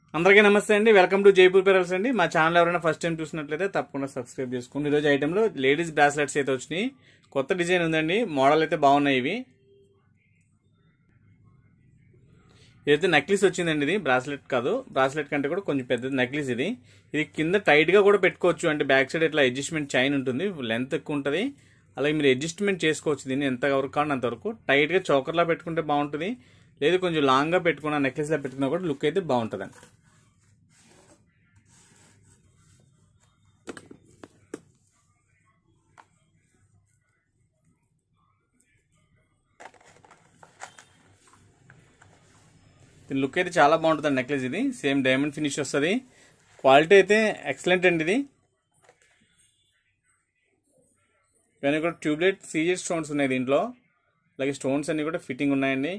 అందరికీ నమస్తే అండి వెల్కమ్ టు జైపూర్ పెరల్స్ అండి మా ఛానల్ ఎవరైనా ఫస్ట్ టైం చూసినట్లయితే తప్పకుండా సబ్స్క్రైబ్ చేసుకోండి ఈరోజు ఐటెంలో లేడీస్ బ్రాస్లెట్స్ అయితే వచ్చినాయి కొత్త డిజైన్ ఉందండి మోడల్ అయితే బాగున్నాయి ఇవి ఇదైతే నెక్లెస్ వచ్చిందండి ఇది బ్రాస్లెట్ కాదు బ్రాస్లెట్ కంటే కూడా కొంచెం పెద్దది నెక్లెస్ ఇది ఇది కింద టైట్ గా కూడా పెట్టుకోవచ్చు అంటే బ్యాక్ సైడ్ ఇట్లా అడ్జస్ట్మెంట్ చైన్ ఉంటుంది లెంత్ ఎక్కువ ఉంటుంది అలాగే మీరు అడ్జస్ట్మెంట్ చేసుకోవచ్చు దీన్ని ఎంత వరకు కావాలి అంతవరకు టైట్ గా చౌకర్లా పెట్టుకుంటే బాగుంటుంది లేదు కొంచెం లాంగ్ గా పెట్టుకున్న నెక్లెస్ లా పెట్టుకున్నా కూడా లుక్ అయితే బాగుంటుందండి దీని లుక్ అయితే చాలా బాగుంటుంది నెక్లెస్ ఇది సేమ్ డైమండ్ ఫినిష్ వస్తుంది క్వాలిటీ అయితే ఎక్సలెంట్ అండి ఇది ఇవన్నీ కూడా ట్యూబ్లైట్ సీజెడ్ స్టోన్స్ ఉన్నాయి దీంట్లో అలాగే స్టోన్స్ అన్ని కూడా ఫిట్టింగ్ ఉన్నాయండి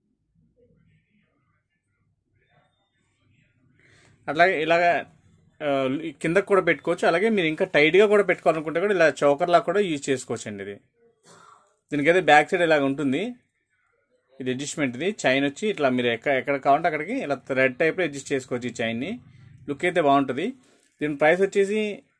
అట్లాగే ఇలాగ ఆ, కిందకు కూడా పెట్టుకోవచ్చు అలాగే మీరు ఇంకా టైట్గా కూడా పెట్టుకోవాలనుకుంటే కూడా ఇలా చౌకర్లా కూడా యూజ్ చేసుకోవచ్చు అండి ఇది దీనికైతే బ్యాక్ సైడ్ ఇలాగ ఉంటుంది ఇది అడ్జస్ట్మెంట్ ఇది చైన్ వచ్చి ఇట్లా మీరు ఎక్కడ ఎక్కడ కావాలంటే అక్కడికి ఇలా రెడ్ టైప్లో అడ్జస్ట్ చేసుకోవచ్చు ఈ చైన్ని లుక్ అయితే బాగుంటుంది దీని ప్రైస్ వచ్చేసి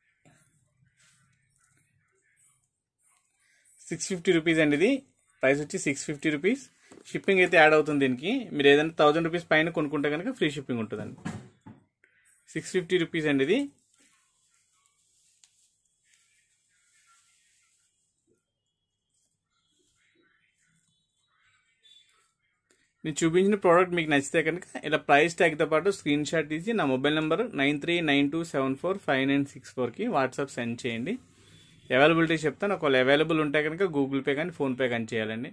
సిక్స్ ఫిఫ్టీ రూపీస్ అండి ఇది ప్రైస్ వచ్చి సిక్స్ ఫిఫ్టీ రూపీస్ షిప్పింగ్ అయితే యాడ్ అవుతుంది దీనికి మీరు ఏదైనా థౌజండ్ రూపీస్ పైన కొనుక్కుంటే కనుక ఫ్రీ షిప్పింగ్ ఉంటుందండి సిక్స్ ఫిఫ్టీ రూపీస్ అండి ఇది నేను చూపించిన ప్రోడక్ట్ మీకు నచ్చితే కనుక ఇలా ప్రైస్ ట్యాగ్తో పాటు స్క్రీన్ షాట్ తీసి నా mobile number nine three nine two seven four five nine six ఫోర్కి వాట్సాప్ సెండ్ చేయండి అవైలబిలిటీ చెప్తాను ఒకవేళ అవైలబుల్ ఉంటే కనుక గూగుల్ పే కానీ ఫోన్పే కానీ చేయాలండి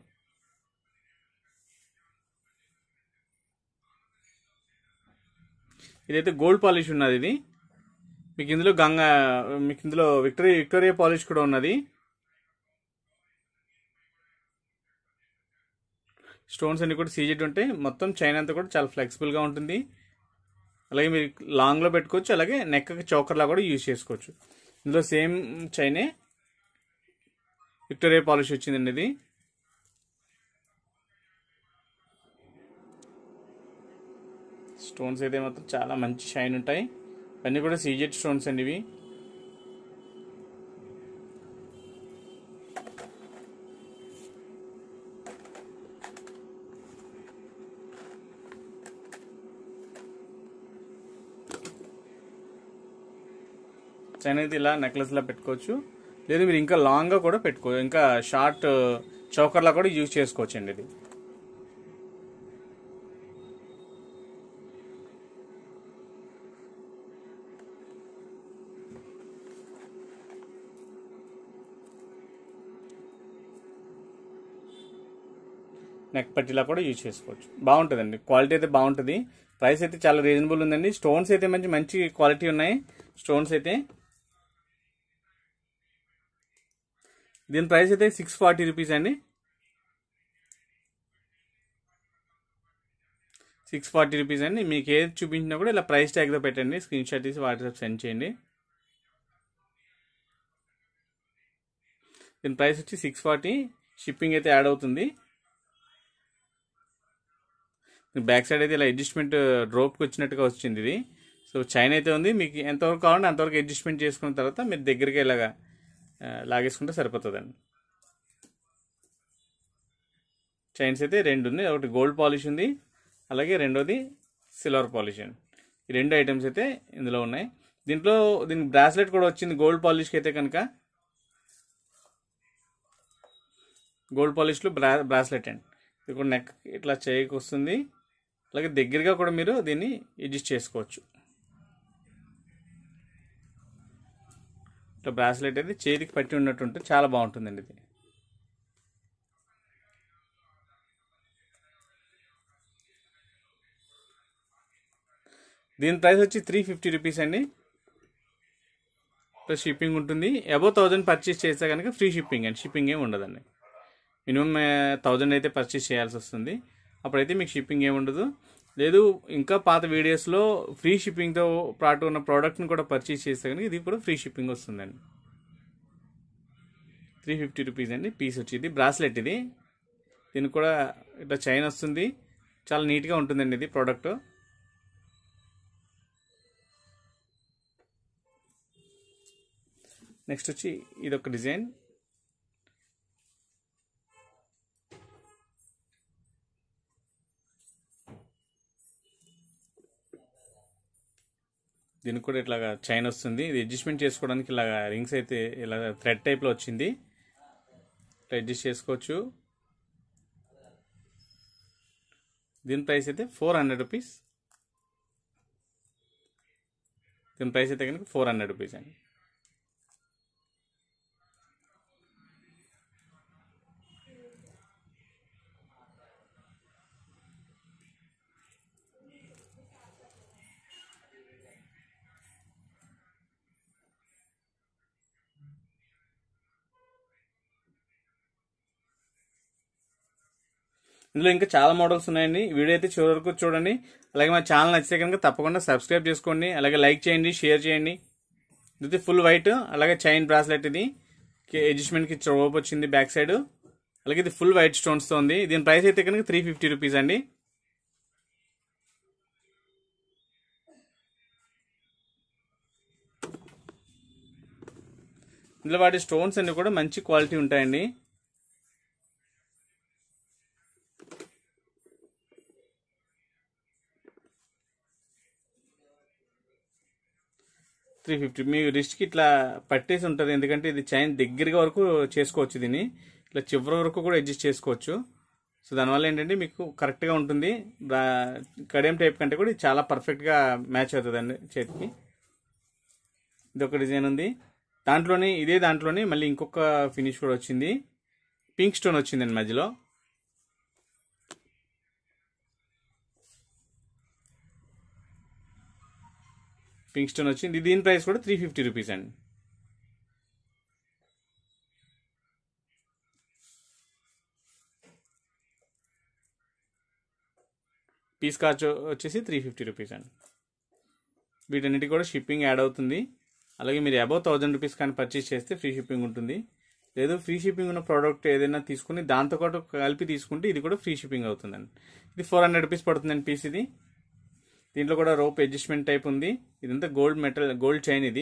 ఇదైతే గోల్డ్ పాలిష్ ఉన్నది ఇది మీకు ఇందులో గంగా మీకు ఇందులో విక్టోరియా విక్టోరియా పాలిష్ కూడా ఉన్నది స్టోన్స్ అన్ని కూడా సీజెడ్ ఉంటాయి మొత్తం చైన్ అంతా కూడా చాలా ఫ్లెక్సిబుల్గా ఉంటుంది అలాగే మీరు లాంగ్లో పెట్టుకోవచ్చు అలాగే నెక్ చౌకర్లా కూడా యూజ్ చేసుకోవచ్చు ఇందులో సేమ్ చైనే విక్టోరియా పాలిష్ వచ్చిందండి ఇది స్టోన్స్ అయితే మాత్రం చాలా మంచి షైన్ ఉంటాయి ఇవన్నీ కూడా సీజెడ్ స్టోన్స్ అండి ఇవి చైన్ అయితే ఇలా నెక్లెస్ లా పెట్టుకోవచ్చు లేదు మీరు ఇంకా లాంగ్ గా కూడా పెట్టుకో ఇంకా షార్ట్ చౌకర్లా కూడా యూజ్ చేసుకోవచ్చు అండి ఇది నెక్ పట్టిలా కూడా యూజ్ చేసుకోవచ్చు బాగుంటుందండి క్వాలిటీ అయితే బాగుంటుంది ప్రైస్ అయితే చాలా రీజనబుల్ ఉందండి స్టోన్స్ అయితే మంచి మంచి క్వాలిటీ ఉన్నాయి స్టోన్స్ అయితే దీని ప్రైస్ అయితే సిక్స్ ఫార్టీ రూపీస్ అండి సిక్స్ ఫార్టీ రూపీస్ అండి మీకు ఏది చూపించినా కూడా ఇలా ప్రైస్ ట్యాగ్లో పెట్టండి స్క్రీన్ షాట్ తీసి వాట్సాప్ సెండ్ చేయండి దీని ప్రైస్ వచ్చి సిక్స్ ఫార్టీ షిప్పింగ్ అయితే యాడ్ అవుతుంది బ్యాక్ సైడ్ అయితే ఇలా అడ్జస్ట్మెంట్ డ్రోప్కి వచ్చినట్టుగా వచ్చింది ఇది సో చైన్ అయితే ఉంది మీకు ఎంతవరకు కావాలంటే అంతవరకు అడ్జస్ట్మెంట్ చేసుకున్న తర్వాత మీరు దగ్గరికి ఇలాగా ఆ, లాగేసుకుంటే సరిపోతుందండి చైన్స్ అయితే రెండు ఉంది ఒకటి గోల్డ్ పాలిష్ ఉంది అలాగే రెండోది సిల్వర్ పాలిష్ అండి ఈ రెండు ఐటమ్స్ అయితే ఇందులో ఉన్నాయి దీంట్లో దీనికి బ్రాస్లెట్ కూడా వచ్చింది గోల్డ్ పాలిష్కి అయితే కనుక గోల్డ్ పాలిష్లో బ్రా బ్రాస్లెట్ అండి ఇది కూడా నెక్ ఇట్లా చేయకు వస్తుంది అలాగే దగ్గరగా కూడా మీరు దీన్ని అడ్జస్ట్ చేసుకోవచ్చు ఇట్లా బ్రాస్లెట్ అయితే చేతికి పట్టి ఉన్నట్టు ఉంటే చాలా బాగుంటుందండి ఇది దీని ప్రైస్ వచ్చి త్రీ ఫిఫ్టీ రూపీస్ అండి ప్లస్ షిప్పింగ్ ఉంటుంది అబౌవ్ థౌజండ్ పర్చేస్ చేస్తే కనుక ఫ్రీ షిప్పింగ్ అండి షిప్పింగ్ ఏమి ఉండదండి మినిమం థౌజండ్ అయితే పర్చేస్ చేయాల్సి వస్తుంది అప్పుడైతే మీకు షిప్పింగ్ ఏమి ఉండదు లేదు ఇంకా పాత వీడియోస్లో ఫ్రీ షిప్పింగ్తో పాటు ఉన్న ప్రోడక్ట్ని కూడా పర్చేస్ చేస్తే కనుక ఇది కూడా ఫ్రీ షిప్పింగ్ వస్తుందండి త్రీ ఫిఫ్టీ రూపీస్ అండి పీస్ వచ్చేది బ్రాస్లెట్ ఇది దీనికి కూడా ఇట్లా చైన్ వస్తుంది చాలా నీట్గా ఉంటుందండి ఇది ప్రోడక్ట్ నెక్స్ట్ వచ్చి ఇది ఒక డిజైన్ దీనికి కూడా ఇట్లాగా చైన్ వస్తుంది ఇది అడ్జస్ట్మెంట్ చేసుకోవడానికి ఇలాగా రింగ్స్ అయితే ఇలా థ్రెడ్ టైప్లో వచ్చింది ఇట్లా అడ్జస్ట్ చేసుకోవచ్చు దీని ప్రైస్ అయితే ఫోర్ హండ్రెడ్ రూపీస్ దీని ప్రైస్ అయితే కనుక ఫోర్ హండ్రెడ్ రూపీస్ అండి ఇందులో ఇంకా చాలా మోడల్స్ ఉన్నాయండి వీడియో అయితే చివరి వరకు చూడండి అలాగే మా ఛానల్ నచ్చితే కనుక తప్పకుండా సబ్స్క్రైబ్ చేసుకోండి అలాగే లైక్ చేయండి షేర్ చేయండి ఇది ఫుల్ వైట్ అలాగే చైన్ బ్రాస్లెట్ ఇది అడ్జస్ట్మెంట్కి రోప్ వచ్చింది బ్యాక్ సైడ్ అలాగే ఇది ఫుల్ వైట్ స్టోన్స్తో ఉంది దీని ప్రైస్ అయితే కనుక త్రీ ఫిఫ్టీ రూపీస్ అండి ఇందులో వాటి స్టోన్స్ అన్ని కూడా మంచి క్వాలిటీ ఉంటాయండి త్రీ ఫిఫ్టీ మీ రిస్ట్కి ఇట్లా పట్టేసి ఉంటుంది ఎందుకంటే ఇది చైన్ దగ్గరగా వరకు చేసుకోవచ్చు దీన్ని ఇట్లా చివరి వరకు కూడా అడ్జస్ట్ చేసుకోవచ్చు సో దానివల్ల ఏంటంటే మీకు కరెక్ట్గా ఉంటుంది బ్రా- కడియం టైప్ కంటే కూడా ఇది చాలా పర్ఫెక్ట్గా మ్యాచ్ అవుతుందండి చేతికి ఇది ఒక డిజైన్ ఉంది దాంట్లోనే ఇదే దాంట్లోనే మళ్ళీ ఇంకొక ఫినిష్ కూడా వచ్చింది పింక్ స్టోన్ వచ్చిందండి మధ్యలో పింక్ స్టోన్ వచ్చింది దీని ప్రైస్ కూడా త్రీ ఫిఫ్టీ రూపీస్ అండి పీస్ కాస్ట్ వచ్చేసి త్రీ ఫిఫ్టీ రూపీస్ అండి వీటన్నిటికి కూడా షిప్పింగ్ యాడ్ అవుతుంది అలాగే మీరు అబౌవ్ థౌజండ్ రూపీస్ కానీ పర్చేస్ చేస్తే ఫ్రీ షిప్పింగ్ ఉంటుంది లేదు ఫ్రీ షిప్పింగ్ ఉన్న ప్రోడక్ట్ ఏదైనా తీసుకుని దాంతో పాటు కలిపి తీసుకుంటే ఇది కూడా ఫ్రీ షిప్పింగ్ అవుతుందండి ఇది ఫోర్ హండ్రెడ్ రూపీస్ పడుతుందండి పీస్ ఇది దీంట్లో కూడా రోప్ అడ్జస్ట్మెంట్ టైప్ ఉంది ఇదంతా గోల్డ్ మెటల్ గోల్డ్ చైన్ ఇది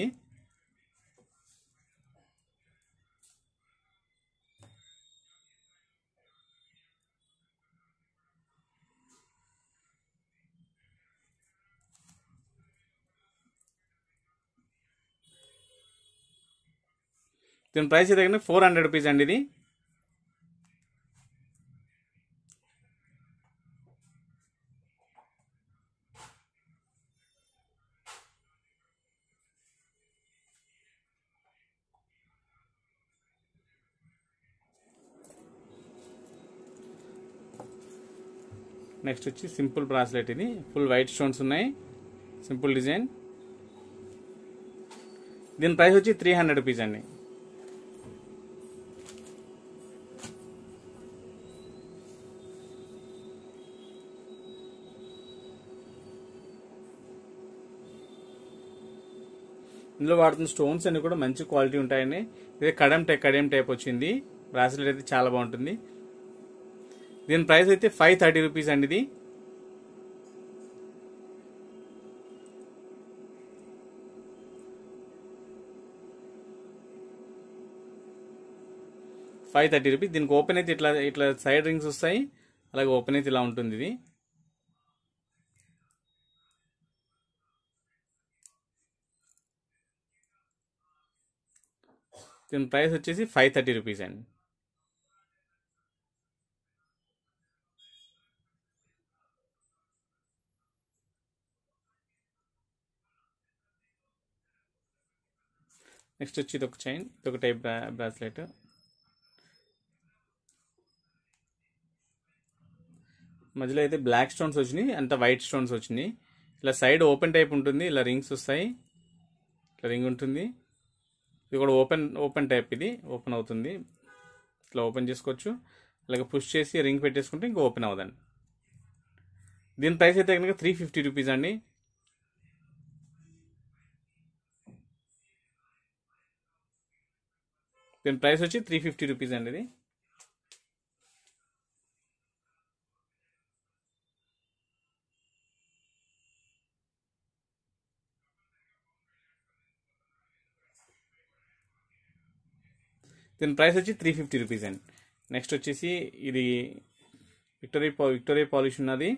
దీని ప్రైస్ అయితే ఫోర్ హండ్రెడ్ రూపీస్ అండి ఇది నెక్స్ట్ వచ్చి సింపుల్ బ్రాస్లెట్ ఇది ఫుల్ వైట్ స్టోన్స్ ఉన్నాయి సింపుల్ డిజైన్ దీని ప్రైస్ వచ్చి త్రీ హండ్రెడ్ రూపీస్ అండి ఇందులో వాడుతున్న స్టోన్స్ అన్ని కూడా మంచి క్వాలిటీ ఉంటాయండి ఇది కడెం టైప్ కడెం టైప్ వచ్చింది బ్రాస్లెట్ అయితే చాలా బాగుంటుంది దీని ప్రైస్ అయితే ఫైవ్ థర్టీ రూపీస్ అండి ఇది ఫైవ్ థర్టీ రూపీస్ దీనికి ఓపెన్ అయితే ఇట్లా ఇట్లా సైడ్ రింగ్స్ వస్తాయి అలాగే ఓపెన్ అయితే ఇలా ఉంటుంది ఇది దీని ప్రైస్ వచ్చేసి ఫైవ్ థర్టీ రూపీస్ అండి నెక్స్ట్ వచ్చి ఇది ఒక చైన్ ఇది ఒక టైప్ బ్రాస్లెట్ మధ్యలో అయితే బ్లాక్ స్టోన్స్ వచ్చినాయి అంత వైట్ స్టోన్స్ వచ్చినాయి ఇలా సైడ్ ఓపెన్ టైప్ ఉంటుంది ఇలా రింగ్స్ వస్తాయి ఇట్లా రింగ్ ఉంటుంది ఇది కూడా ఓపెన్ ఓపెన్ టైప్ ఇది ఓపెన్ అవుతుంది ఇట్లా ఓపెన్ చేసుకోవచ్చు అలాగే పుష్ చేసి రింగ్ పెట్టేసుకుంటే ఇంకా ఓపెన్ అవ్వదండి దీని ప్రైస్ అయితే కనుక త్రీ ఫిఫ్టీ రూపీస్ అండి దీని ప్రైస్ వచ్చి త్రీ ఫిఫ్టీ రూపీస్ అండి ఇది దీని ప్రైస్ వచ్చి త్రీ ఫిఫ్టీ రూపీస్ అండి నెక్స్ట్ వచ్చేసి ఇది విక్టోరియా పా విక్టోరియా పాలిష్ ఉన్నది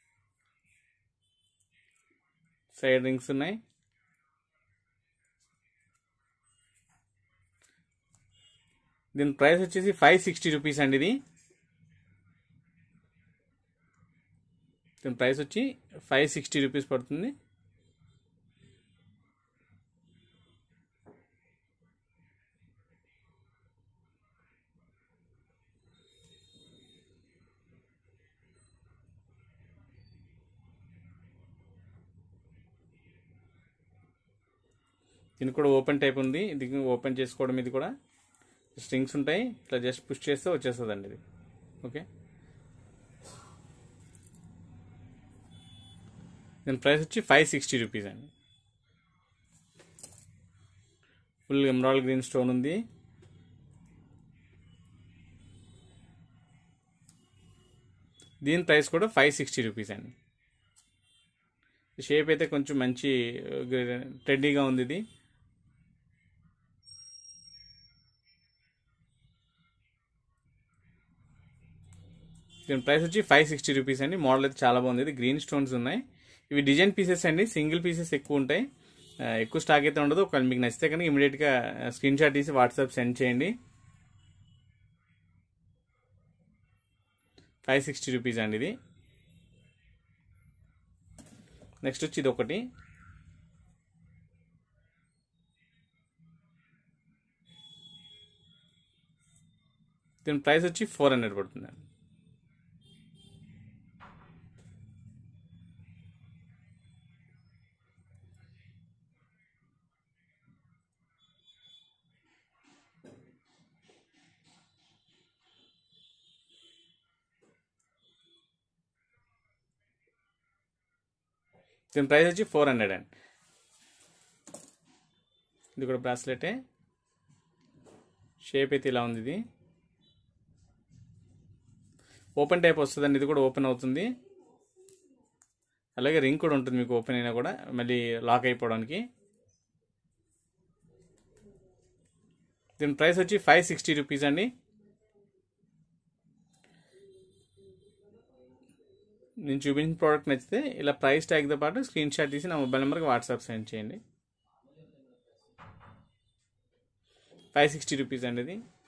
సైడ్ రింగ్స్ ఉన్నాయి దీని ప్రైస్ వచ్చేసి ఫైవ్ సిక్స్టీ రూపీస్ అండి ఇది దీని ప్రైస్ వచ్చి ఫైవ్ సిక్స్టీ రూపీస్ పడుతుంది దీనికి కూడా ఓపెన్ టైప్ ఉంది ఇది ఓపెన్ చేసుకోవడం ఇది కూడా స్ట్రింగ్స్ ఉంటాయి ఇట్లా జస్ట్ పుష్ చేస్తే వచ్చేస్తుంది అండి ఇది ఓకే దీని ప్రైస్ వచ్చి ఫైవ్ సిక్స్టీ రూపీస్ అండి ఫుల్ ఎమరాల్డ్ గ్రీన్ స్టోన్ ఉంది దీని ప్రైస్ కూడా ఫైవ్ సిక్స్టీ రూపీస్ అండి షేప్ అయితే కొంచెం మంచి ట్రెండీగా ఉంది ఇది దీని ప్రైస్ వచ్చి ఫైవ్ సిక్స్టీ రూపీస్ అండి మోడల్ అయితే చాలా బాగుంది ఇది గ్రీన్ స్టోన్స్ ఉన్నాయి ఇవి డిజైన్ పీసెస్ అండి సింగిల్ పీసెస్ ఎక్కువ ఉంటాయి ఆ, ఎక్కువ స్టాక్ అయితే ఉండదు ఒకవేళ మీకు నచ్చితే కనుక ఇమీడియట్గా స్క్రీన్ షాట్ తీసి వాట్సాప్ సెండ్ చేయండి ఫైవ్ సిక్స్టీ రూపీస్ అండి ఇది నెక్స్ట్ వచ్చి ఇది ఒకటి దీని ప్రైస్ వచ్చి ఫోర్ హండ్రెడ్ పడుతుందండి దీని ప్రైస్ వచ్చి ఫోర్ హండ్రెడ్ అండి ఇది కూడా బ్రాస్లెటే షేప్ అయితే ఇలా ఉంది ఇది ఓపెన్ టైప్ వస్తుందండి ఇది కూడా ఓపెన్ అవుతుంది అలాగే రింగ్ కూడా ఉంటుంది మీకు ఓపెన్ అయినా కూడా మళ్ళీ లాక్ అయిపోవడానికి దీని ప్రైస్ వచ్చి ఫైవ్ సిక్స్టీ రూపీస్ అండి నేను చూపించిన ప్రోడక్ట్ నచ్చితే ఇలా ప్రైస్ ట్యాగ్తో పాటు స్క్రీన్ షాట్ తీసి నా మొబైల్ నెంబర్కి వాట్సాప్ సెండ్ చేయండి ఫైవ్ సిక్స్టీ రూపీస్ అండి ఇది